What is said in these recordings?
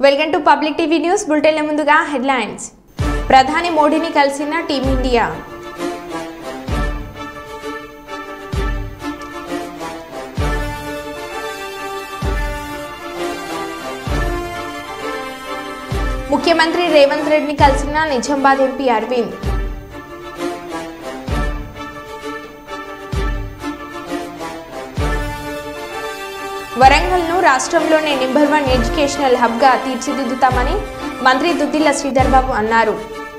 Welcome to public TV news బులెటిన్ల ముందుగా headlines ప్రధాని మోడీని కలిసిన టీమిండియా ముఖ్యమంత్రి రేవంత్ రెడ్డిని కలిసిన నిజామాబాద్ ఎంపీ అరవింద్ వరంగల్ను రాష్ట్రంలోనే నెంబర్ వన్ ఎడ్యుకేషనల్ హబ్గా తీర్చిదిద్దుతామని మంత్రి దుద్దిల్ల శ్రీధర్ బాబు అన్నారు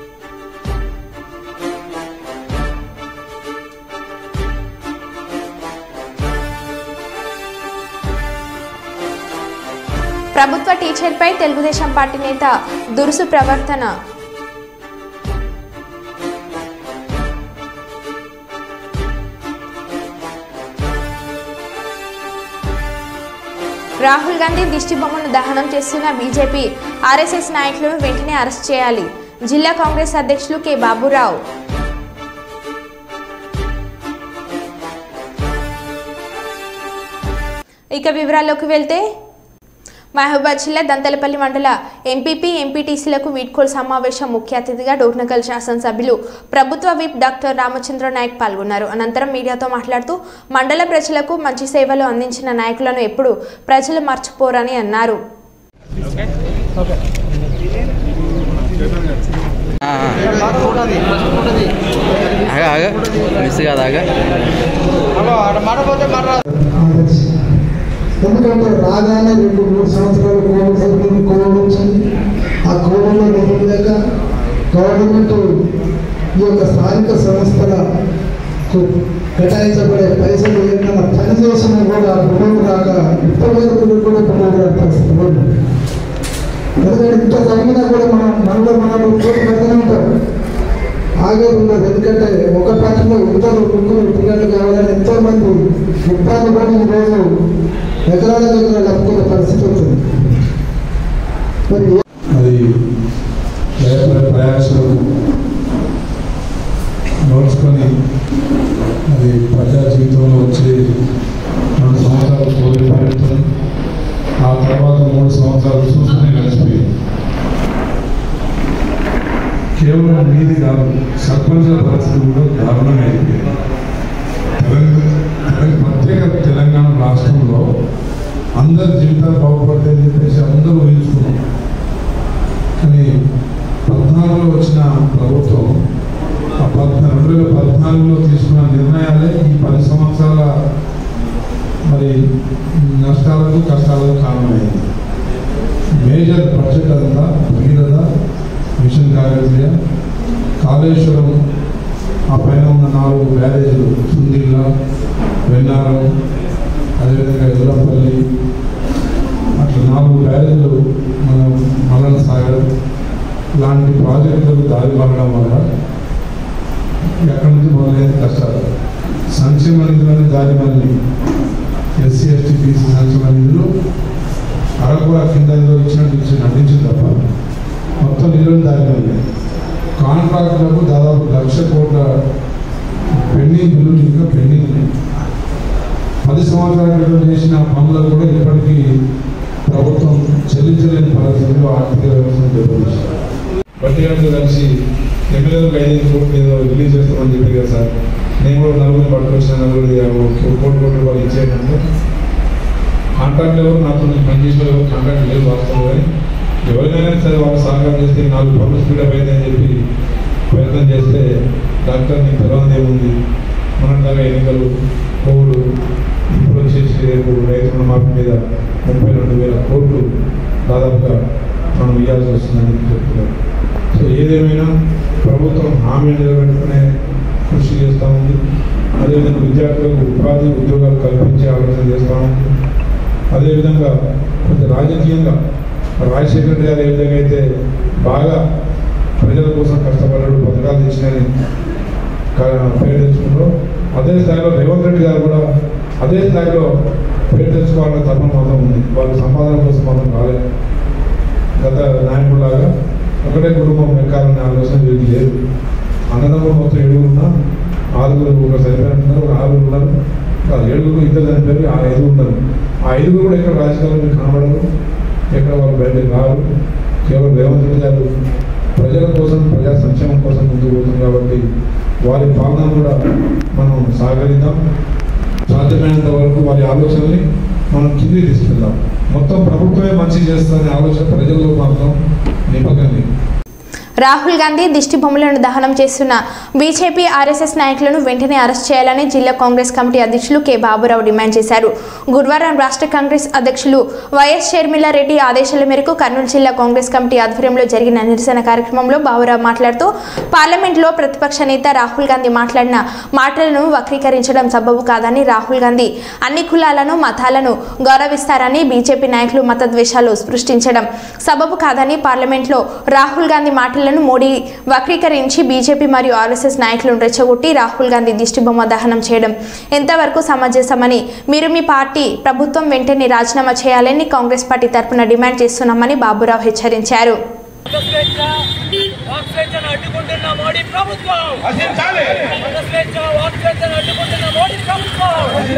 ప్రభుత్వ టీచర్పై తెలుగుదేశం పార్టీ నేత దురుసు ప్రవర్తన రాహుల్ గాంధీ దిష్టి బొమ్మను దహనం చేస్తున్న బీజేపీ ఆర్ఎస్ఎస్ నాయకులను వెంటనే అరెస్ట్ చేయాలి జిల్లా కాంగ్రెస్ అధ్యక్షులు కె బాబురావు ఇక వివరాల్లోకి వెళ్తే మహబూబాద్ జిల్లా దంతలపల్లి మండల ఎంపీపీ ఎంపీటీసీలకు వీడ్కోలు సమావేశం ముఖ్య అతిథిగా డోర్నకల్ శాసనసభ్యులు ప్రభుత్వ విప్ డాక్టర్ రామచంద్ర నాయక్ పాల్గొన్నారు అనంతరం మీడియాతో మాట్లాడుతూ మండల ప్రజలకు మంచి సేవలు అందించిన నాయకులను ఎప్పుడు ప్రజలు మర్చిపోరని అన్నారు ఆగ ఆగ మిస్ కాదు ఆగ ఆదర్శ. ఎందుకంటే రాగానే రెండు మూడు సంవత్సరాలు కోవిడ్ జరిగింది కోవిడ్ వచ్చింది ఆ కోవిడ్లో నిధులు లేక గవర్నమెంట్ ఈ యొక్క స్థానిక సంస్థలకు కేటాయించబడే పైసలు ఏదైనా పని చేసినా కూడా రుణం రాక ఇప్పటివరకు కూడా రుణం పరిస్థితి ఉంది ఎందుకంటే ఇంత జరిగినా కూడా మనం మనలో మనం కోటి పెద్దనే ఉంటాం ఆగేది ఉన్నది ఎందుకంటే ఒక పార్టీలో ఇద్దరు ముగ్గురు టికెట్లు కావాలని ఎంతో మంది ఇబ్బంది పడి ఈరోజు ఎకరాల ఎకరాలు అమ్ముకునే పరిస్థితి వచ్చింది మరి అది లేబర్ ప్రయాసాలు నోచుకొని అది ప్రజా జీవితంలో వచ్చి రెండు సంవత్సరాలు కోవిడ్ పెరుగుతుంది ఆ తర్వాత మూడు సంవత్సరాలు చూసుకుని కలిసిపోయింది కేవలం మీది కాదు సర్పంచుల పరిస్థితి కూడా దారుణంగా అయిపోయింది తెలంగాణ తెలంగాణ- ప్రత్యేక తెలంగాణ రాష్ట్రంలో అందరి జీవితాలు బాగుపడతాయని చెప్పేసి అందరూ ఊహించుకున్నాం కానీ పద్నాలుగులో వచ్చిన ప్రభుత్వం ఆ పద్నా రెండు వేల పద్నాలుగులో తీసుకున్న నిర్ణయాలే ఈ పది సంవత్సరాల మరి నష్టాలకు కష్టాలకు కారణమైంది మేజర్ బడ్జెట్ అంతా భగీరథ మిషన్ కాకతీయ కాళేశ్వరం ఆ పైన ఉన్న నాలుగు బ్యారేజీలు సుందిల్ల వెన్నారం అదేవిధంగా ఎదురపల్లి అట్లా నాలుగు బ్యారేజీలు మనం మలన్ సాగర్ లాంటి ప్రాజెక్టులకు దారి పడడం వల్ల ఎక్కడి నుంచి మొదలైన కష్టాలు సంక్షేమ నిధులను దారి మళ్ళీ ఎస్సీ ఎస్టీ బీసీ సంక్షేమ నిధులు అరకువ కింద ఏదో ఇచ్చినట్టు ఇచ్చి నటించింది తప్ప మొత్తం నిధులను దారి మళ్ళీ కాంట్రాక్టులకు దాదాపు లక్ష కోట్ల పెండింగ్ బిల్లులు ఇంకా పెండింగ్ ఉన్నాయి పది సంవత్సరాల క్రితం చేసిన పనులకు కూడా ఇప్పటికీ ప్రభుత్వం చెల్లించలేని పరిస్థితుల్లో ఆర్థిక వ్యవస్థను దెబ్బతీసింది పట్టిగారితో కలిసి ఎమ్మెల్యేలకు ఐదు కోట్లు ఏదో రిలీజ్ చేస్తామని చెప్పి కదా సార్ నేను కూడా నలుగురిని పట్టుకొచ్చిన నలుగురు కోటి కోట్ల రూపాయలు ఇచ్చేటంటే కాంట్రాక్ట్ ఎవరు నాతో పనిచేసిన ఎవరు కాంట్రాక్ట్ లేదు వాస్తవం కానీ ఎవరినైనా సరే వాళ్ళు సహకారం చేస్తే నాలుగు పనులు స్పీడప్ అయిందని చెప్పి ప్రయత్నం చేస్తే డాక్టర్ నీకు తెలవదు ఏముంది మొన్నటిదాకా ఎన్నికలు కోవిడ్ ఇప్పుడు వచ్చేసి రేపు రైతు రుణమాఫీ మీద ముప్పై రెండు వేల కోట్లు దాదాపుగా మనం ఇవ్వాల్సి వస్తుందని చెప్తున్నారు సో ఏదేమైనా ప్రభుత్వం హామీ నిలబెట్టుకునే కృషి చేస్తూ ఉంది అదేవిధంగా విద్యార్థులకు ఉపాధి ఉద్యోగాలు కల్పించే ఆలోచన చేస్తూ ఉంది అదేవిధంగా కొంచెం రాజకీయంగా రాజశేఖర రెడ్డి గారు ఏ విధంగా అయితే బాగా ప్రజల కోసం కష్టపడ్డాడు పథకాలు తెచ్చినని కా- పేరు తెచ్చుకున్నారో అదే స్థాయిలో రేవంత్ రెడ్డి గారు కూడా అదే స్థాయిలో పేరు తెచ్చుకోవాలన్న తపన మాత్రం ఉంది వాళ్ళ సంపాదన కోసం మాత్రం రాలేదు గత నాయకులాగా ఒకటే కుటుంబం ఎక్కాలనే ఆలోచన వీరికి లేదు అన్నదమ్ములు మొత్తం ఏడుగురు ఉన్నా ఆరుగురు ఒక సరిపోయినట్టున్నారు ఒక ఆరుగురు ఉన్నారు కాదు ఏడుగురు ఇద్దరు చనిపోయి ఆ ఐదుగురు ఉన్నారు ఆ ఐదుగురు కూడా ఇక్కడ రాజకీయాల్లో మీకు కనబడరు ఎక్కడ వాళ్ళు బయటకు రారు కేవలం రేవంత్ రెడ్డి గారు ప్రజల కోసం ప్రజా సంక్షేమం కోసం ముందుకు పోతుంది కాబట్టి వారి పాలన కూడా మనం సహకరిద్దాం సాధ్యమైనంత వరకు వారి ఆలోచనల్ని మనం కిందికి తీసుకెళ్దాం మొత్తం ప్రభుత్వమే మంచి చేస్తుందనే ఆలోచన ప్రజల్లో మాత్రం నింపకండి రాహుల్ గాంధీ దిష్టి బొమ్మలను దహనం చేస్తున్న బీజేపీ ఆర్ఎస్ఎస్ నాయకులను వెంటనే అరెస్ట్ చేయాలని జిల్లా కాంగ్రెస్ కమిటీ అధ్యక్షులు కె బాబురావు డిమాండ్ చేశారు గురువారం రాష్ట్ర కాంగ్రెస్ అధ్యక్షులు వైఎస్ షర్మిలారెడ్డి ఆదేశాల మేరకు కర్నూలు జిల్లా కాంగ్రెస్ కమిటీ ఆధ్వర్యంలో జరిగిన నిరసన కార్యక్రమంలో బాబురావు మాట్లాడుతూ పార్లమెంట్లో ప్రతిపక్ష నేత రాహుల్ గాంధీ మాట్లాడిన మాటలను వక్రీకరించడం సబబు కాదని రాహుల్ గాంధీ అన్ని కులాలను మతాలను గౌరవిస్తారని బీజేపీ నాయకులు మతద్వేషాలు సృష్టించడం సబబు కాదని పార్లమెంట్లో రాహుల్ గాంధీ మాటలను మోడీ వక్రీకరించి బీజేపీ మరియు ఆర్ఎస్ఎస్ నాయకులను రెచ్చగొట్టి రాహుల్ గాంధీ దిష్టిబొమ్మ దహనం చేయడం ఎంతవరకు సమంజసమని మీరు మీ పార్టీ ప్రభుత్వం వెంటనే రాజీనామా చేయాలని కాంగ్రెస్ పార్టీ తరపున డిమాండ్ చేస్తున్నామని బాబురావు హెచ్చరించారు స్వేచ్ఛ వాక్ స్వేచ్ఛను అడ్డుకుంటున్న మోడీ ప్రభుత్వం మత స్వేచ్ఛ వాక్ స్వేచ్ఛను అడ్డుకుంటున్న మోడీ ప్రభుత్వం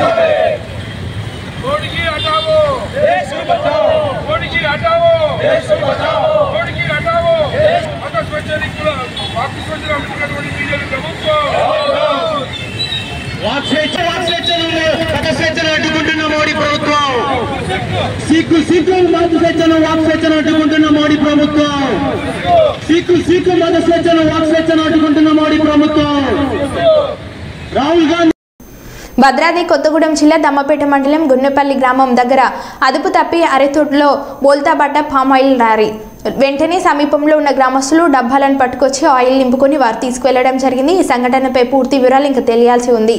मोदी जी हटाओ देश बचाओ मोदी जी हटाओ देश बचाओ मोदी जी हटाओ अगर स्वच्छता कुल वापस स्वच्छता అడ్డుకున్నటువంటి బీజేపీ ప్రభుత్వం వాక్స్వేచ్ఛ వాక్స్వేచ్ఛను మత స్వేచ్ఛను అడ్డుకుంటున్న మోడీ ప్రభుత్వం సిక్కు సిక్కు మత స్వేచ్ఛను వాక్ స్వేచ్ఛను అడ్డుకుంటున్న మోడీ ప్రభుత్వం సిక్కు సిక్కు మత స్వేచ్ఛను వాక్ స్వేచ్ఛను అడ్డుకుంటున్న మోడీ ప్రభుత్వం రాహుల్ గాంధీ భద్రాద్రి కొత్తగూడెం జిల్లా దమ్మపేట మండలం గున్నెపల్లి గ్రామం దగ్గర అదుపు తప్పి అరెతోటలో బోల్తాబడ్డ పామ్ ఆయిల్ రారి వెంటనే సమీపంలో ఉన్న గ్రామస్తులు డబ్బాలను పట్టుకొచ్చి ఆయిల్ నింపుకొని వారు తీసుకువెళ్లడం జరిగింది ఈ సంఘటనపై పూర్తి వివరాలు ఇంకా తెలియాల్సి ఉంది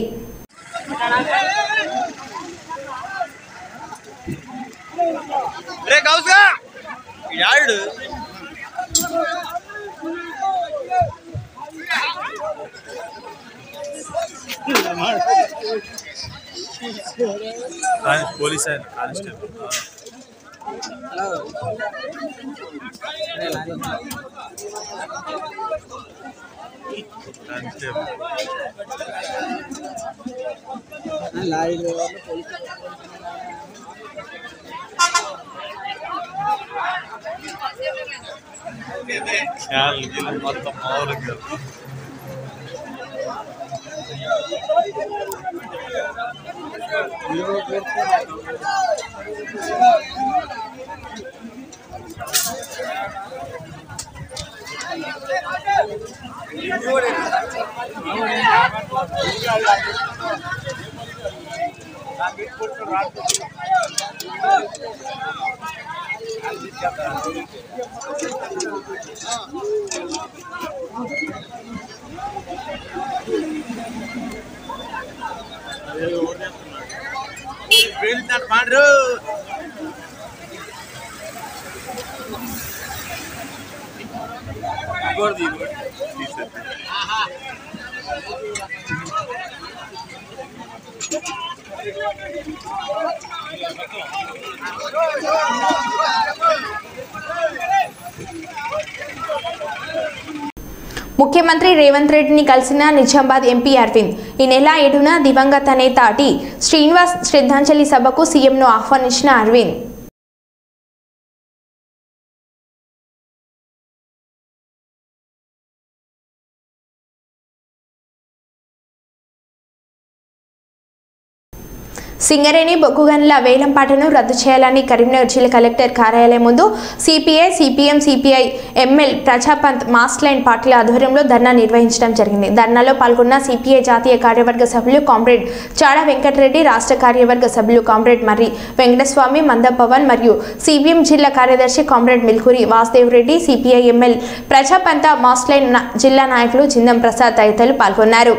పోలీస్ ఆయన కానిస్టేబుల్ కానిస్టేబుల్ ఖ్యాల్ గిల్ మొత్తం మామూలుగా ముఖ్యమంత్రి రేవంత్ రెడ్డిని కలిసిన నిజామాబాద్ ఎంపీ అరవింద్ ఈ నెల ఏడున దివంగత నేత టి శ్రీనివాస్ శ్రద్ధాంజలి సభకు సీఎంను ఆహ్వానించిన అరవింద్ సింగరేణి బొగ్గుగనుల వేలంపాటను రద్దు చేయాలని కరీంనగర్ జిల్లా కలెక్టర్ కార్యాలయం ముందు CPI CPM CPI ML Prajapantha mass line పార్టీల ఆధ్వర్యంలో ధర్నా నిర్వహించడం జరిగింది ధర్నాలో పాల్గొన్న సిపిఐ జాతీయ కార్యవర్గ సభ్యులు కామ్రేడ్ చాడా వెంకటరెడ్డి రాష్ట్ర కార్యవర్గ సభ్యులు కామ్రేడ్ మర్రి వెంకటస్వామి మంద పవన్ మరియు సిపిఎం జిల్లా కార్యదర్శి comrade Milkuri Vasudev Reddy CPI ML Prajapantha mass line నా- జిల్లా నాయకులు జిందం ప్రసాద్ తదితరులు పాల్గొన్నారు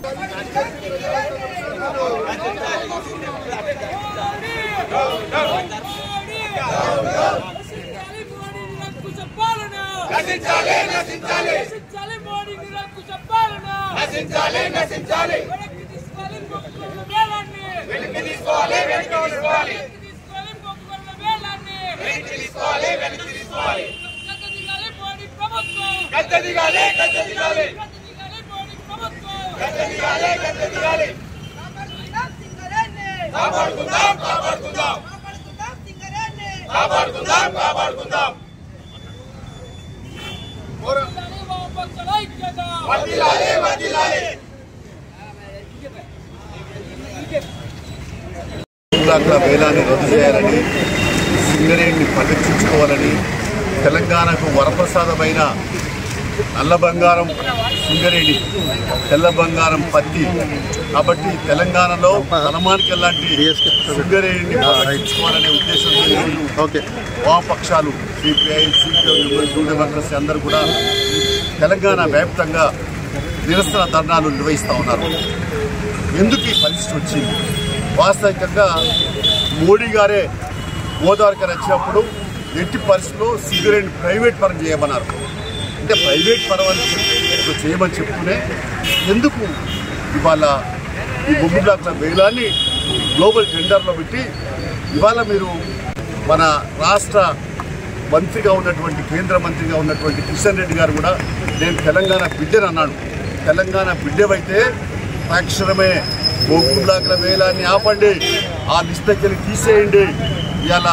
నశించాలి నశించాలి నశించాలి మోడీ నిరంకుశ పాలన నశించాలి నశించాలి వెనక్కి తీసుకోవాలి గొప్పల వేలాన్ని వెనక్కి తీసుకోవాలి వెనక్కి తీసుకోవాలి తీసుకోవాలి గొప్పల వేలాన్ని వెనక్కి తీసుకోవాలి వెనక్కి తీసుకోవాలి గద్దెదిగాలి మోడీ ప్రభుత్వం గద్దెదిగాలి గద్దెదిగాలి గద్దెదిగాలి మోడీ ప్రభుత్వం గద్దెదిగాలి గద్దెదిగాలి కాపాడుకుందాం సింగరేణి కాపాడుకుందాం కాపాడుకుందాం కాపాడుకుందాం సింగరేణి వామపక్షాల ఐక్యత బ్లాక్ల వేలాన్ని రద్దు చేయాలని సింగరేణిని పరిరక్షించుకోవాలని తెలంగాణకు వరప్రసాదమైన నల్ల బంగారం సింగరేణి తెల్ల బంగారం పత్తి కాబట్టి తెలంగాణలో హనుమానికి లాంటి సింగరేణిని పరిరక్షించుకోవాలనే ఉద్దేశంతో ఈరోజు వామపక్షాలు సిపిఐ సిపిఐ న్యూ డెమోక్రసీ అందరూ కూడా తెలంగాణ వ్యాప్తంగా నిరసన ధర్నాలు నిర్వహిస్తూ ఉన్నారు ఎందుకు ఈ పరిస్థితి వచ్చింది వాస్తవికంగా మోడీ గారే గోదావరికి వచ్చినప్పుడు ఎట్టి పరిస్థితుల్లో సిగరెట్ ప్రైవేట్ పరం చేయమన్నారు అంటే ప్రైవేట్ పరం అని చెప్పి చేయమని చెప్తూనే ఎందుకు ఇవాళ ఈ బొగ్గు బ్లాక్ల వేలాన్ని గ్లోబల్ టెండర్లో పెట్టి ఇవాళ మీరు మన రాష్ట్ర మంత్రిగా ఉన్నటువంటి కేంద్ర మంత్రిగా ఉన్నటువంటి కిషన్ రెడ్డి గారు కూడా నేను తెలంగాణ బిడ్డని అన్నాడు తెలంగాణ బిడ్డవైతే తక్షణమే బొగ్గు బ్లాక్ల వేలాన్ని ఆపండి ఆ లిస్టుకెళ్ళి తీసేయండి ఇవాళ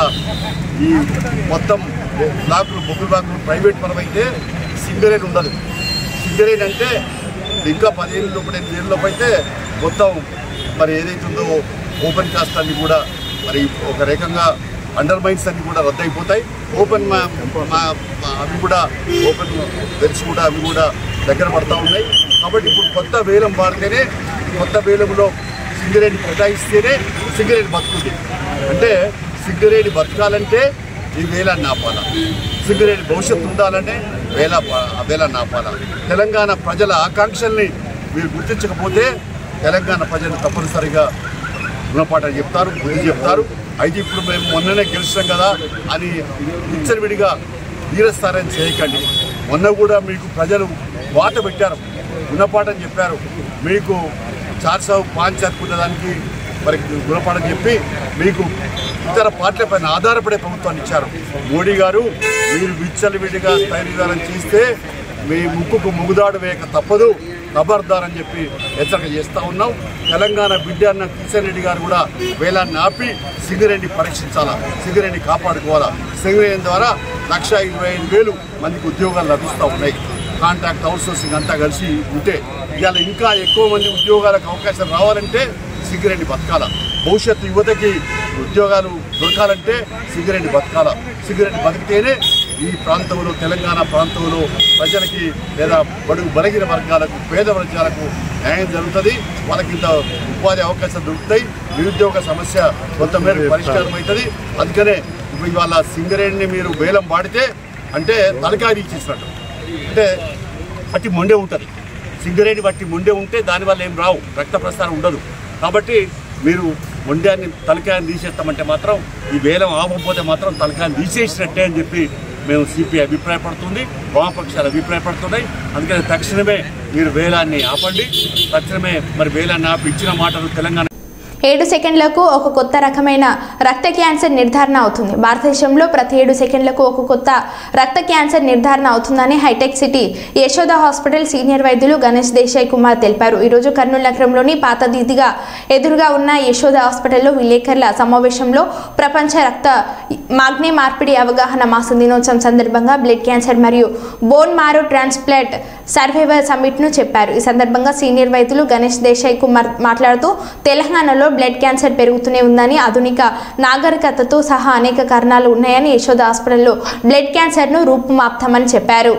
ఈ మొత్తం బ్లాకులు బొగ్గు బ్లాకులు ప్రైవేట్ పరమైతే సింగరేట్ ఉండదు సింగరేట్ అంటే ఇంకా పదిహేను లోపు ఎనిమిది ఏళ్ళ లోపు అయితే మొత్తం మరి ఏదైతే ఉందో ఓపెన్ కాస్ట్ అన్ని కూడా మరి ఒక రకంగా అండర్ మైన్స్ అన్ని కూడా రద్దు అయిపోతాయి ఓపెన్ మా మా- మా- అవి కూడా ఓపెన్ వెల్స్ కూడా అవి కూడా దగ్గర పడతా ఉన్నాయి కాబట్టి ఇప్పుడు కొత్త వేలం వాడితేనే కొత్త వేలంలో సింగరేణి కేటాయిస్తేనే సింగరేణి బతుకుతుంది అంటే సింగరేణి బతకాలంటే ఈ వేలాన్ని ఆపాల సింగరేణి భవిష్యత్తు ఉండాలంటే వేల వేలాన్ని ఆపాల తెలంగాణ ప్రజల ఆకాంక్షల్ని మీరు గుర్తించకపోతే తెలంగాణ ప్రజలు తప్పనిసరిగా గుణపాఠం చెప్తారు బుద్ధి చెప్తారు అయితే ఇప్పుడు మేము మొన్ననే గెలిచాం కదా అని విచ్చలవిడిగా వీరస్థానం చేయకండి మొన్న కూడా మీకు ప్రజలు వాత పెట్టారు గుణపాఠం చెప్పారు మీకు చార్సావు పాంచ్ అనుకున్న దానికి మరి గుణపాఠం చెప్పి మీకు ఇతర పార్టీల పైన ఆధారపడే ప్రభుత్వాన్ని ఇచ్చారు మోడీ గారు మీరు విచ్చలవిడిగా తయారీదారం చేస్తే మీ ముక్కుకు ముగుదాడు వేయక తప్పదు ఖబర్దార్ అని చెప్పి హెచ్చరిక చేస్తా ఉన్నాం తెలంగాణ బిడ్డ అన్న కిషన్ రెడ్డి గారు కూడా వేలాన్ని ఆపి సింగరేణి పరీక్షించాలా సింగరేణి కాపాడుకోవాలా సింగరేణి ద్వారా లక్ష ఇరవై ఐదు వేలు మందికి ఉద్యోగాలు లభిస్తూ ఉన్నాయి కాంట్రాక్ట్ అవుట్సోర్సింగ్ అంతా కలిసి ఉంటే ఇవాళ ఇంకా ఎక్కువ మంది ఉద్యోగాలకు అవకాశం రావాలంటే సింగరేణి బతకాల భవిష్యత్తు యువతకి ఉద్యోగాలు దొరకాలంటే సింగరేణి బతకాల సింగరేణి బతికితేనే ఈ ప్రాంతంలో తెలంగాణ ప్రాంతంలో ప్రజలకి లేదా బడుగు బలగిన వర్గాలకు పేద వర్గాలకు న్యాయం జరుగుతుంది వాళ్ళకి ఇంత ఉపాధి అవకాశాలు దొరుకుతాయి నిరుద్యోగ సమస్య కొంతమేర పరిష్కారం అవుతుంది అందుకనే ఇప్పుడు ఇవాళ సింగరేణిని మీరు వేలం వాడితే అంటే తలకాయ తీసేసినట్టు అంటే బట్టి మొండే ఉంటుంది సింగరేణి బట్టి మొండే ఉంటే దానివల్ల ఏం రావు రక్త ప్రసారం ఉండదు కాబట్టి మీరు మొండ్యాన్ని తలకాయని తీసేస్తామంటే మాత్రం ఈ వేలం ఆపకపోతే మాత్రం తలకాయని తీసేసినట్టే అని చెప్పి మేము సిపిఐ అభిప్రాయపడుతుంది వామపక్షాలు అభిప్రాయపడుతున్నాయి అందుకని తక్షణమే మీరు వేలాన్ని ఆపండి తక్షణమే మరి వేలాన్ని ఆపి ఇచ్చిన మాటలు తెలంగాణ ఏడు సెకండ్లకు ఒక కొత్త రకమైన రక్త క్యాన్సర్ నిర్ధారణ అవుతుంది భారతదేశంలో ప్రతి ఏడు సెకండ్లకు ఒక కొత్త రక్త క్యాన్సర్ నిర్ధారణ అవుతుందని హైటెక్ సిటీ యశోద హాస్పిటల్ సీనియర్ వైద్యులు గణేష్ దేశాయ్ కుమార్ తెలిపారు ఈరోజు కర్నూలు నగరంలోని పాత దీదిగా ఎదురుగా ఉన్న యశోద హాస్పిటల్లో విలేకరుల సమావేశంలో ప్రపంచ రక్త మాగ్నే మార్పిడి అవగాహన మాస దినోత్సవం సందర్భంగా బ్లడ్ క్యాన్సర్ మరియు బోన్ మారో ట్రాన్స్ప్లాంట్ సర్వైవర్ సమ్మిట్ను చెప్పారు ఈ సందర్భంగా సీనియర్ వైద్యులు గణేష్ దేశాయ్ కుమార్ మాట్లాడుతూ తెలంగాణలో బ్లడ్ క్యాన్సర్ పెరుగుతూనే ఉందని ఆధునిక నాగరికతతో సహా అనేక కారణాలు ఉన్నాయని యశోద హాస్పిటల్లో బ్లడ్ క్యాన్సర్ను రూపుమాపుతామని చెప్పారు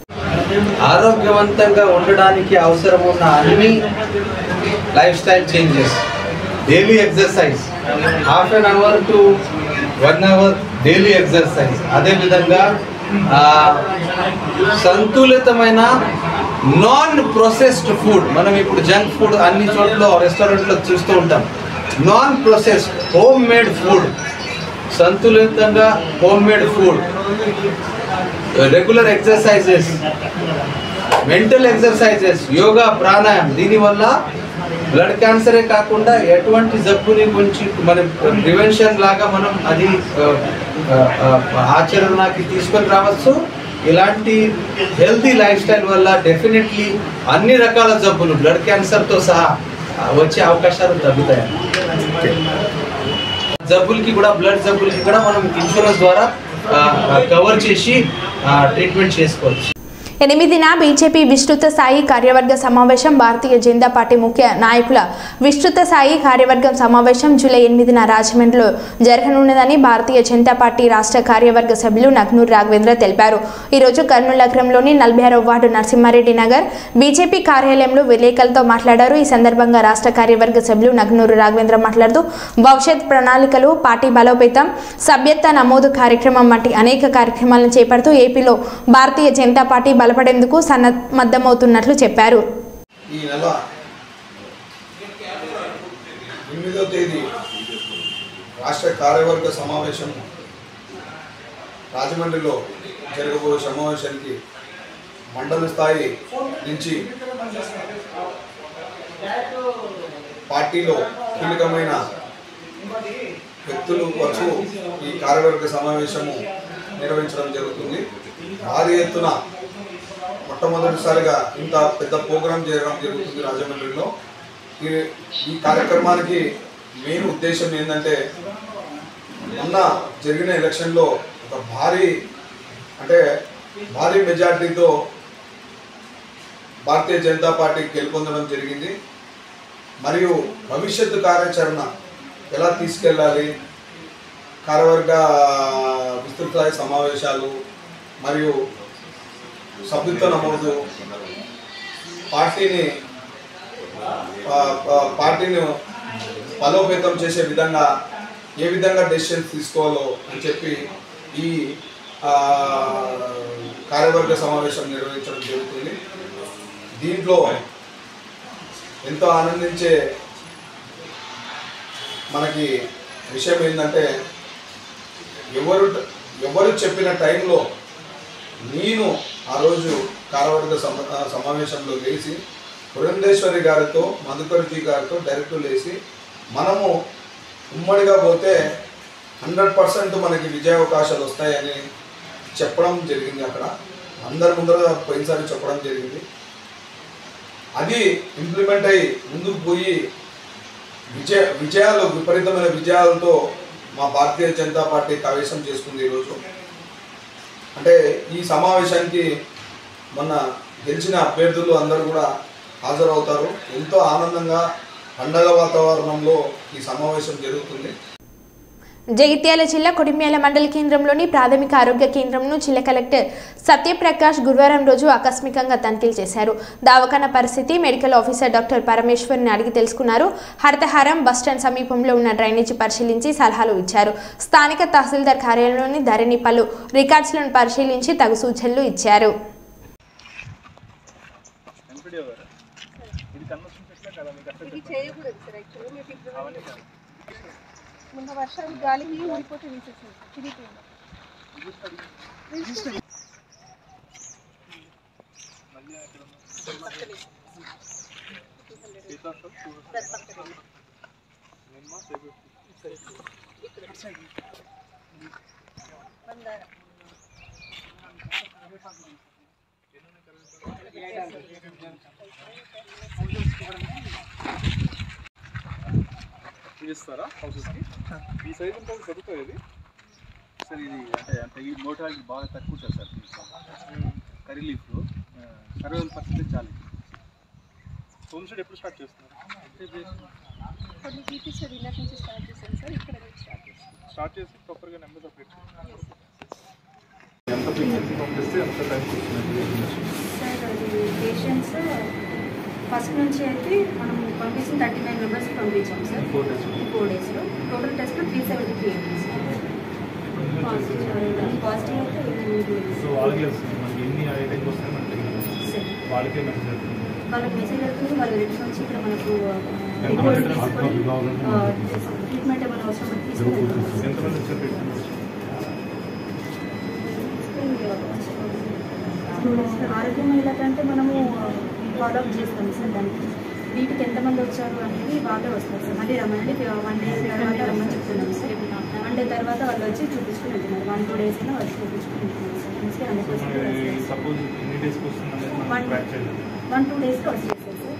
ఆరోగ్యవంతంగా ఉండడానికి అవసరం ఉన్న అన్ని lifestyle changes daily exercise half an hour to one hour daily exercise అదేవిధంగా ఆ, సంతులితమైన నాన్ ప్రొసెస్డ్ ఫుడ్ మనం ఇప్పుడు జంక్ ఫుడ్ అన్ని చోట్ల రెస్టారెంట్లో చూస్తూ ఉంటాం non processed homemade food సంతులితంగా homemade food regular exercises mental exercises yoga pranayama దీనివల్ల బ్లడ్ క్యాన్సరే కాకుండా ఎటువంటి జబ్బుని కొంచెం మన ప్రివెన్షన్ లాగా మనం అది ఆ, ఆ, ఆ, ఆచరణకి తీసుకొని రావచ్చు ఇలాంటి హెల్తీ లైఫ్ స్టైల్ వల్ల డెఫినెట్లీ అన్ని రకాల జబ్బులు బ్లడ్ క్యాన్సర్తో సహా ఆ, వచ్చే అవకాశాలు తగ్గుతాయి జబ్బులకి కూడా బ్లడ్ జబ్బులకి కూడా మనం ఇన్సూరెన్స్ ద్వారా కవర్ చేసి ట్రీట్మెంట్ చేసుకోవచ్చు ఎనిమిదిన బీజేపీ విస్తృత స్థాయి కార్యవర్గ సమావేశం భారతీయ జనతా పార్టీ ముఖ్య నాయకుల విస్తృత స్థాయి కార్యవర్గం సమావేశం జూలై ఎనిమిదిన రాజమండ్రిలో జరగనున్నదని భారతీయ జనతా పార్టీ రాష్ట్ర కార్యవర్గ సభ్యులు నగ్నూర్ రాఘవేంద్ర తెలిపారు ఈరోజు కర్నూలు నగరంలోని నలభై ఆరో వార్డు నరసింహారెడ్డి నగర్ బీజేపీ కార్యాలయంలో విలేకరులతో మాట్లాడారు ఈ సందర్భంగా రాష్ట్ర కార్యవర్గ సభ్యులు నగ్నూరు రాఘవేంద్ర మాట్లాడుతూ భవిష్యత్ ప్రణాళికలు పార్టీ బలోపేతం సభ్యత్వ నమోదు కార్యక్రమం వంటి అనేక కార్యక్రమాలను చేపడుతూ ఏపీలో భారతీయ జనతా పార్టీ బలపడేందుకు సన్నద్ధమవుతున్నట్లు చెప్పారు ఈ నెల ఎనిమిదో తేదీ రాష్ట్ర కార్యవర్గ సమావేశం రాజమండ్రిలో జరగబోయే సమావేశానికి మండల స్థాయి నుంచి పార్టీలో కీలకమైన వ్యక్తులు వరకు ఈ కార్యవర్గ సమావేశము నిర్వహించడం జరుగుతుంది భారీ ఎత్తున మొట్టమొదటిసారిగా ఇంత పెద్ద ప్రోగ్రాం చేయడం జరుగుతుంది రాజమండ్రిలో ఈ ఈ కార్యక్రమానికి మెయిన్ ఉద్దేశం ఏంటంటే మొన్న జరిగిన ఎలక్షన్లో ఒక భారీ అంటే భారీ మెజార్టీతో భారతీయ జనతా పార్టీ గెలుపొందడం జరిగింది మరియు భవిష్యత్తు కార్యాచరణ ఎలా తీసుకెళ్ళాలి కార్యవర్గ విస్తృత స్థాయి సమావేశాలు మరియు సభ్యత్వ నమోదు పార్టీని ఆ, ఆ, పార్టీని బలోపేతం చేసే విధంగా ఏ విధంగా డెసిషన్స్ తీసుకోవాలో అని చెప్పి ఈ ఆ, కార్యవర్గ సమావేశం నిర్వహించడం జరుగుతుంది దీంట్లో ఎంతో ఆనందించే మనకి విషయం ఏంటంటే ఎవరు ఎవరు చెప్పిన టైంలో నేను ఆ రోజు కార్యవర్గ సమ ఆ, సమావేశంలో లేచి పురంధేశ్వరి గారితో మధుకర్జీ గారితో డైరెక్ట్ లేచి మనము ఉమ్మడిగా పోతే హండ్రెడ్ పర్సెంట్ మనకి విజయ అవకాశాలు వస్తాయని చెప్పడం జరిగింది అక్కడ అందరి ముందర పోయినసారి చెప్పడం జరిగింది అది ఇంప్లిమెంట్ అయ్యి ముందుకు పోయి విజయ విజయాలు విపరీతమైన విజయాలతో మా భారతీయ జనతా పార్టీ కవేశం చేసుకుంది ఈరోజు అంటే ఈ సమావేశానికి మొన్న గెలిచిన అభ్యర్థులు అందరూ కూడా హాజరవుతారు ఎంతో ఆనందంగా పండగ వాతావరణంలో ఈ సమావేశం జరుగుతుంది జగిత్యాల జిల్లా కొడిమ్యాల మండల కేంద్రంలోని ప్రాథమిక ఆరోగ్య కేంద్రంను జిల్లా కలెక్టర్ సత్యప్రకాష్ గురువారం రోజు ఆకస్మికంగా తనిఖీలు చేశారు దవాఖాన పరిస్థితి మెడికల్ ఆఫీసర్ డాక్టర్ పరమేశ్వర్ని అడిగి తెలుసుకున్నారు హరితహారం బస్టాండ్ సమీపంలో ఉన్న డ్రైనేజీ పరిశీలించి సలహాలు ఇచ్చారు స్థానిక తహసీల్దార్ కార్యాలయంలోని ధరణి పలు రికార్డ్స్లను పరిశీలించి తగు సూచనలు ఇచ్చారు ఇది చేయకూడదు సార్ యాక్చువల్గా మీకు ఇప్పుడు మొన్న వర్షం గాలికి ఊడిపోతే తీసేసాం తిరిగిపోయింది ఇస్తారా హౌసెస్కి ఈ సైజ్ ఉంటుంది దొరుకుతుంది ఇది సార్ ఇది అంటే అంటే ఈ మోటార్కి బాగా తక్కువ ఉంటుంది సార్ దీంట్లో కర్రీ లీఫ్లో సర్వేల పరిస్థితి చాలా హోమ్ స్టేట్ ఎప్పుడు స్టార్ట్ చేస్తున్నారు కొన్ని బీపీ సార్ ఇందాక నుంచి స్టార్ట్ చేశాను సార్ ఇక్కడ నుంచి స్టార్ట్ చేస్తాను స్టార్ట్ చేసి ప్రాపర్గా నెంబర్ సపరేట్ ఎంత ఫ్రీక్వెన్సీ పంపిస్తే ఎంత టైం సార్ అది పేషెంట్స్ ఫస్ట్ నుంచి అయితే మనం పంపించిన థర్టీ నైన్ మెంబర్స్కి పంపించాం సార్ ఫోర్ డేస్ ఫోర్ డేస్లో total test three seventy three positive positive అయితే సో వాళ్ళకి వస్తుంది మనకి ఎన్ని ఐటమ్స్ వస్తాయి మనకి తెలియదు. వాళ్ళకే మెసేజ్ అవుతుంది వాళ్ళకి మెసేజ్ అవుతుంది వాళ్ళ రిటర్న్ వచ్చి ఇక్కడ మనకు ఎంతమంది రిపోర్ట్ తీసుకొని తీసుకొని ట్రీట్మెంట్ ఏమైనా అవసరం ఉంటే తీసుకొని వెళ్తాం సార్. ఎంతమంది వచ్చారు ట్రీట్మెంట్ ఆరోగ్య మహిళ కంటే మనము ఫాలోఅప్ చేస్తాం సార్ దానికి వీటికి ఎంతమంది వచ్చారు అనేది వాళ్ళే వస్తారు సార్ మళ్ళీ రమ్మండి వన్ డే తర్వాత రమ్మని చెప్తున్నాం సార్ వన్ డే తర్వాత వాళ్ళు వచ్చి చూపించుకుని వెళ్తున్నారు వన్ టూ డేస్ అయినా వచ్చి చూపించుకుని వెళ్తున్నారు సార్ అందుకే హండ్రెడ్ పర్సెంట్ సపోజ్ ఎన్ని డేస్కి వస్తుంది అనేది మనం One- ట్రాక్ చేయాలి వన్ టూ డేస్లో వచ్చేస్తారు సార్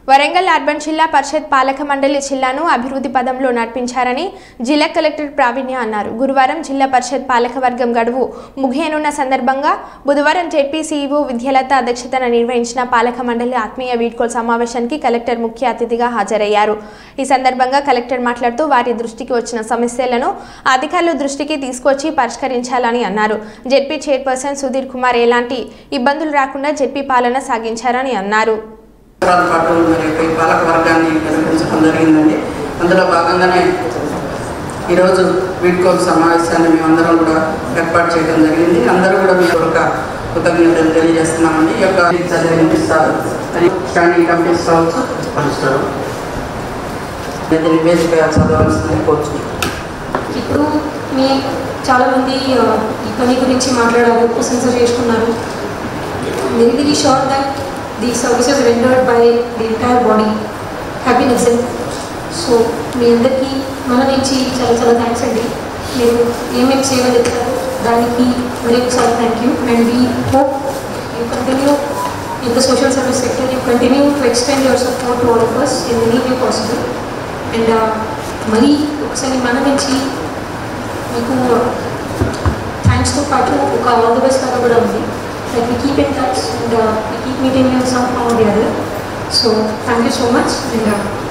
వరంగల్ అర్బన్ జిల్లా పరిషత్ పాలక మండలి జిల్లాను అభివృద్ధి పదంలో నడిపించారని జిల్లా కలెక్టర్ ప్రావీణ్య అన్నారు గురువారం జిల్లా పరిషత్ పాలకవర్గం గడువు ముగియనున్న సందర్భంగా బుధవారం జెడ్పీ సీఈఓ విద్యాలత అధ్యక్షతన నిర్వహించిన పాలక మండలి ఆత్మీయ వీడ్కోల్ సమావేశానికి కలెక్టర్ ముఖ్య అతిథిగా హాజరయ్యారు ఈ సందర్భంగా కలెక్టర్ మాట్లాడుతూ వారి దృష్టికి వచ్చిన సమస్యలను అధికారుల దృష్టికి తీసుకొచ్చి పరిష్కరించాలని అన్నారు జెడ్పీ చైర్పర్సన్ సుధీర్ కుమార్ ఎలాంటి ఇబ్బందులు రాకుండా జెడ్పీ పాలన సాగించారని అన్నారు సంవత్సరాల పాటు మరి ఈ పాలక వర్గాన్ని నిర్వహించడం జరిగిందండి అందులో భాగంగానే ఈరోజు వీడ్కోల్ సమావేశాన్ని మేమందరం కూడా ఏర్పాటు చేయడం జరిగింది అందరూ కూడా మీ యొక్క కృతజ్ఞతలు తెలియజేస్తున్నామండి ఈ యొక్క చదివి వినిపిస్తారు మరి స్టాండింగ్ కమిటీస్ కావచ్చు పంచుతారు ఇది నివేదిక చదవాల్సింది కోరుచున్నాను ఇప్పుడు మీ చాలామంది ఆ, ఈ పని గురించి మాట్లాడారు క్వశ్చన్స్ చేసుకున్నారు very very sure that the services rendered by the entire body happen accent so మీ అందరికీ మన నుంచి చాలా చాలా థ్యాంక్స్ అండి మీరు ఏమేమి సేవలు ఇస్తారు దానికి మరి ఒకసారి thank you and we hope you continue in the social service sector you continue to extend your support to all of us in any way possible and మరీ ఒకసారి మన నుంచి మీకు థ్యాంక్స్తో పాటు ఒక ఆల్ ది బెస్ట్ లాగా కూడా ఉంది like we keep in touch and we keep meeting you somehow the other so thank you so much and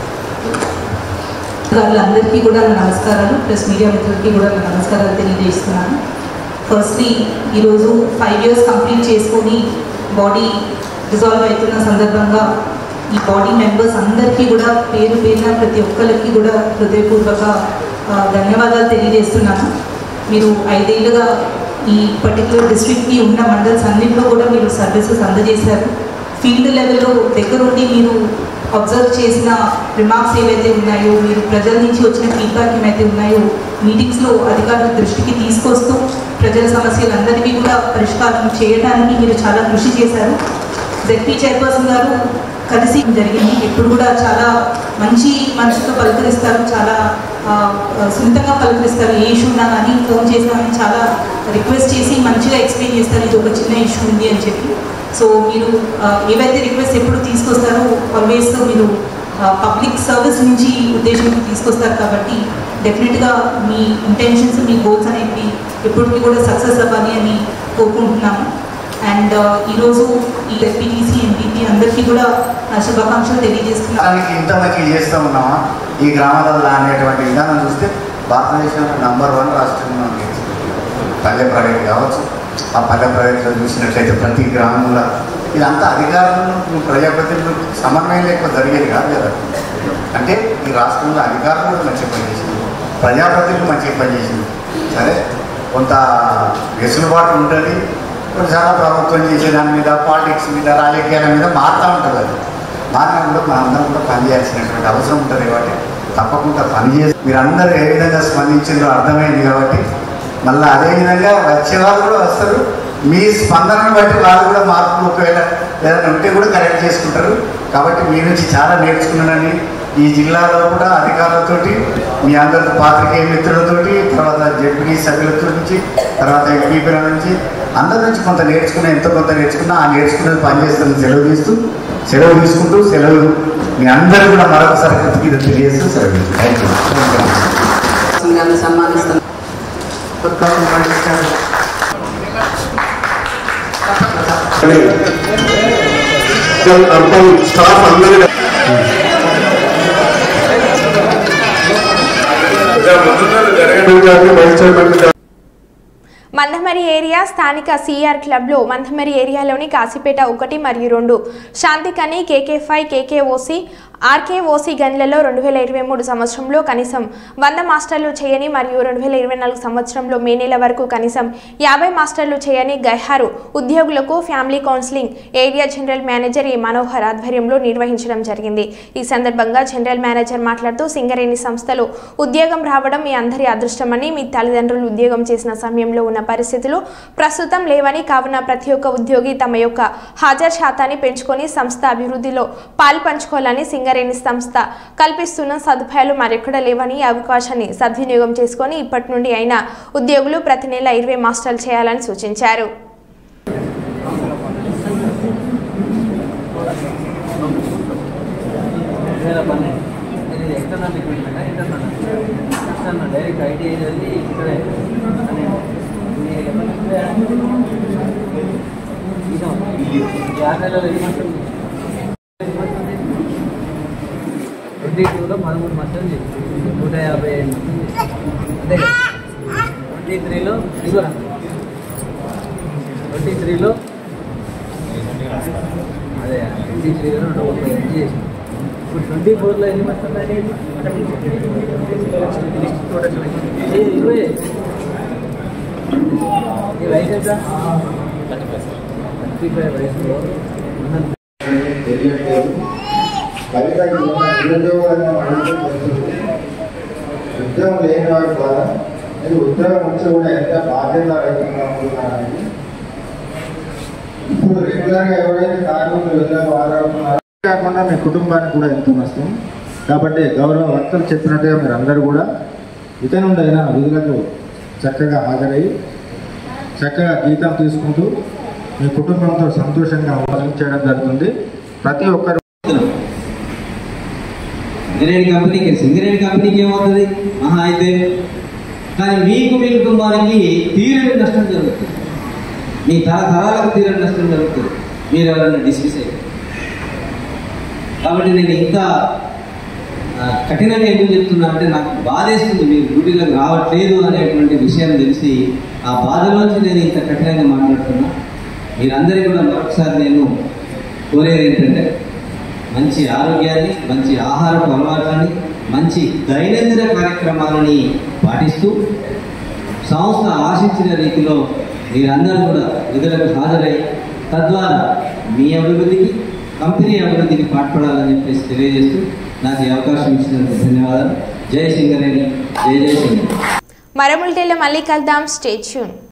వాళ్ళందరికీ కూడా నా నమస్కారాలు ప్లస్ మీడియా మిత్రులకి కూడా నా నమస్కారాలు తెలియజేస్తున్నాను ఫస్ట్లీ ఈరోజు ఫైవ్ ఇయర్స్ కంప్లీట్ చేసుకొని బాడీ డిజాల్వ్ అవుతున్న సందర్భంగా ఈ బాడీ మెంబర్స్ అందరికీ కూడా పేరు పేరున ప్రతి ఒక్కరికి కూడా హృదయపూర్వక ఆ, ధన్యవాదాలు తెలియజేస్తున్నాను మీరు ఐదేళ్లుగా ఈ పర్టికులర్ డిస్ట్రిక్ట్కి ఉన్న మండల్స్ అన్నింటిలో కూడా మీరు సర్వీసెస్ అందజేశారు ఫీల్డ్ లెవెల్లో దగ్గరుండి మీరు అబ్జర్వ్ చేసిన రిమార్క్స్ ఏవైతే ఉన్నాయో మీరు ప్రజల నుంచి వచ్చిన ఫీడ్బ్యాక్ ఏవైతే ఉన్నాయో మీటింగ్స్లో అధికారుల దృష్టికి తీసుకొస్తూ ప్రజల సమస్యలందరికీ కూడా పరిష్కారం చేయడానికి మీరు చాలా కృషి చేశారు జెడ్పీ చైర్పర్సన్ గారు కలిసి జరిగింది ఇప్పుడు కూడా చాలా మంచి మనసుతో పలకరిస్తారు చాలా ఆ, ఆ, సున్నితంగా పలకరిస్తారు ఏ ఇష్యూ ఉన్నా కానీ ఫోన్ చేసామని చాలా రిక్వెస్ట్ చేసి మంచిగా ఎక్స్ప్లెయిన్ చేస్తారు ఇది ఒక చిన్న ఇష్యూ ఉంది అని చెప్పి సో మీరు ఆ, ఏవైతే రిక్వెస్ట్ ఎప్పుడు తీసుకొస్తారో ఆల్వేస్ మీరు పబ్లిక్ సర్వీస్ నుంచి ఉద్దేశంకి తీసుకొస్తారు కాబట్టి డెఫినెట్గా మీ ఇంటెన్షన్స్ మీ గోల్స్ అనేవి ఎప్పటికీ కూడా సక్సెస్ అవ్వాలి అని కోరుకుంటున్నాము అండ్ ఈరోజు ఈ ఎస్పీటీసీ ఎంపీపీ అందరికీ కూడా నా శుభాకాంక్షలు తెలియజేస్తున్నాను దానికి ఇంత మంచి చేస్తూ ఉన్నామా ఈ గ్రామాలలో అనేటువంటి విధానం చూస్తే భారతదేశంలో నంబర్ వన్ రాష్ట్రంగా మనం గెలిచింది. పల్లె ప్రైవేట్ కావచ్చు ఆ పల్లె ప్రైవేట్లో చూసినట్లయితే ప్రతి గ్రామంలో ఇదంతా అధికారులను ప్రజాప్రతినిధులు సమన్వయం లేకపోతే జరిగేది కాదు కదా అంటే ఈ రాష్ట్రంలో అధికారులు కూడా మంచిగా పనిచేసింది ప్రజాప్రతినిధులు మంచిగా పనిచేసింది సరే కొంత వెసులుబాటు ఉంటుంది కొన్నిసార్లు ప్రభుత్వం చేసే దాని మీద పాలిటిక్స్ మీద రాజకీయాల మీద మారుతూ ఉంటుంది అది మారినప్పుడు మనందరం కూడా పనిచేయాల్సినటువంటి అవసరం ఉంటుంది కాబట్టి తప్పకుండా పనిచేసి మీరందరూ ఏ విధంగా స్పందించిందో అర్థమైంది కాబట్టి మళ్ళీ అదే విధంగా వచ్చే వాళ్ళు కూడా వస్తారు మీ స్పందనను బట్టి వాళ్ళు కూడా మార్పులు ఒకవేళ ఏదైనా ఉంటే కూడా కరెక్ట్ చేసుకుంటారు కాబట్టి మీ నుంచి చాలా నేర్చుకున్నానని ఈ జిల్లాలో కూడా అధికారులతోటి మీ అందరితో పాత్రికేయ మిత్రులతోటి తర్వాత జడ్పీ సభ్యులతో నుంచి తర్వాత ఎంపీపీల నుంచి అందరి నుంచి కొంత నేర్చుకున్నా ఎంతో కొంత నేర్చుకున్నా ఆ నేర్చుకున్నది పనిచేస్తున్న సెలవు తీస్తూ సెలవు తీసుకుంటూ సెలవు మీ అందరూ కూడా మరొకసారి కృతజ్ఞత తెలియజేస్తూ సెలవు థ్యాంక్ యూ గారిని సన్మానిస్తాను ఉత్పాదన పండిస్తారు అర్బన్ స్టాఫ్ అందరూ వైస్ చైర్మన్ మందమరి ఏరియా స్థానిక సిఆర్ క్లబ్లో మందమరి ఏరియాలోని కాశీపేట ఒకటి మరియు రెండు శాంతికని కేకే ఫైవ్ కేకేఓసి ఆర్కేఓసి గన్లలో రెండు వేల ఇరవై మూడు సంవత్సరంలో కనీసం వంద మాస్టర్లు చేయని మరియు రెండు వేల ఇరవై నాలుగు సంవత్సరంలో మే నెల వరకు కనీసం యాభై మాస్టర్లు చేయని గైహారు ఉద్యోగులకు family counselling area general manager ఈ మనోహర్ ఆధ్వర్యంలో నిర్వహించడం జరిగింది ఈ సందర్భంగా జనరల్ మేనేజర్ మాట్లాడుతూ సింగరేణి సంస్థలో ఉద్యోగం రావడం మీ అందరి అదృష్టమని మీ తల్లిదండ్రులు ఉద్యోగం చేసిన సమయంలో ఉన్న పరిస్థితులు ప్రస్తుతం లేవని కావున ప్రతి ఒక్క ఉద్యోగి తమ యొక్క హాజరు శాతాన్ని పెంచుకొని సంస్థ అభివృద్ధిలో పాలు పంచుకోవాలని సింగరేణి సంస్థ కల్పిస్తున్న సదుపాయాలు మరెక్కడ లేవని ఈ అవకాశాన్ని సద్వినియోగం చేసుకొని ఇప్పటి నుండి అయినా ఉద్యోగులు ప్రతి నెల ఇరవై మాస్టర్లు చేయాలని సూచించారు ఆరు నెలలు ఎన్ని మంత్స్ ట్వంటీ టూలో పదమూడు మంత్రులు చేసింది నూట యాభై ఐదు మంత్రులు అంతే కదా ట్వంటీ త్రీలో ఇదిగోరా ట్వంటీ త్రీలో అదే ట్వంటీ త్రీలో నూట ముప్పై ఎనిమిది చేసింది ఇప్పుడు ట్వంటీ ఫోర్లో ఎన్ని మంత్రులు అనేది ఇరవై ఈ వయసు ఎంత థర్టీ ఫైవ్ వయసులో తెలియట్లేదు కనుక ఈ నిరుద్యోగాలను అడుగుతూ వస్తుంది. ఉద్యోగం లేని వారి ద్వారా నేను ఉద్యోగం వచ్చి కూడా ఎంత బాధ్యత రహితంగా ఉంటున్నారని ఇప్పుడు రెగ్యులర్గా ఎవరైతే కార్మికులు వెళ్ళారో ఆరోగ్యం కాకుండా మీ కుటుంబానికి కూడా ఎంతో నష్టం కాబట్టి గౌరవ వక్తలు చెప్పినట్టుగా మీరు అందరూ కూడా ఇక నుండి అయినా విధులకు చక్కగా హాజరయ్యి చక్కగా జీతం తీసుకుంటూ మీ కుటుంబంతో సంతోషంగా చేయడం జరుగుతుంది ప్రతి ఒక్కరు సింగరేణి కంపెనీకి సింగరేణి కంపెనీకి ఏమవుతుంది మహా అయితే కానీ మీకు మీ కుటుంబానికి తీరని నష్టం జరుగుతుంది మీ తరతరాలకు తీరని నష్టం జరుగుతుంది మీరు ఎవరైనా డిస్మిస్ అయ్యారు కాబట్టి నేను ఇంత ఆ, కఠినంగా ఎందుకు చెప్తున్నా అంటే నాకు బాధేస్తుంది మీరు డ్యూటీలకు రావట్లేదు అనేటువంటి విషయం తెలిసి ఆ బాధలోంచి నేను ఇంత కఠినంగా మాట్లాడుతున్నా మీరందరికీ కూడా మరొకసారి నేను కోరేది ఏంటంటే మంచి ఆరోగ్యాన్ని మంచి ఆహారపు అలవాట్లని మంచి దైనందిన కార్యక్రమాలని పాటిస్తూ సంస్థ ఆశించిన రీతిలో మీరందరూ కూడా విధులకు హాజరై తద్వారా మీ అభివృద్ధికి కంపెనీ అభివృద్ధికి పాటుపడాలని చెప్పేసి తెలియజేస్తూ నాకు ఈ అవకాశం ఇచ్చినందుకు ధన్యవాదాలు జై సింగరేణి జై జై సింగరేణి మరో బులెటిన్లో మళ్ళీ కలుద్దాం స్టేట్ ట్యూన్